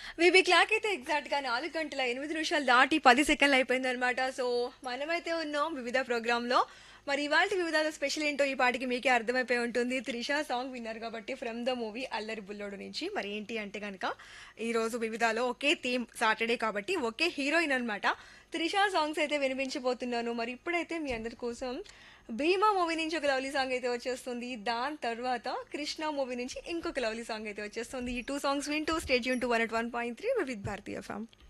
VB clock అయితే exact గా నాలుగు గంటల ఎనిమిది నిమిషాలు దాటి పది సెకండ్లు అయిపోయింది అనమాట సో మనమైతే ఉన్నాం వివిధ ప్రోగ్రామ్ లో మరి ఇవాళ వివిధాల స్పెషల్ ఏంటో ఈ పాటికి మీకే అర్థమైపోయి ఉంటుంది త్రిష సాంగ్ విన్నారు కాబట్టి ఫ్రమ్ ద మూవీ అల్లరి బుల్లోడు నుంచి మరి ఏంటి అంటే కనుక ఈ రోజు వివిధాలో ఒకే థీమ్ సాటర్డే కాబట్టి ఒకే హీరోయిన్ అన్నమాట త్రిష సాంగ్స్ అయితే వినిపించబోతున్నాను మరి ఇప్పుడైతే మీ అందరి కోసం భీమా మూవీ నుంచి ఒక లవ్లీ సాంగ్ అయితే వచ్చేస్తుంది దాని తర్వాత కృష్ణ మూవీ నుంచి ఇంకొక లవ్లీ సాంగ్ అయితే వచ్చేస్తుంది ఈ టూ సాంగ్స్ వింటూ స్టేట్ యూన్ to one eight one point three with Bharatiya ఫ్యామ్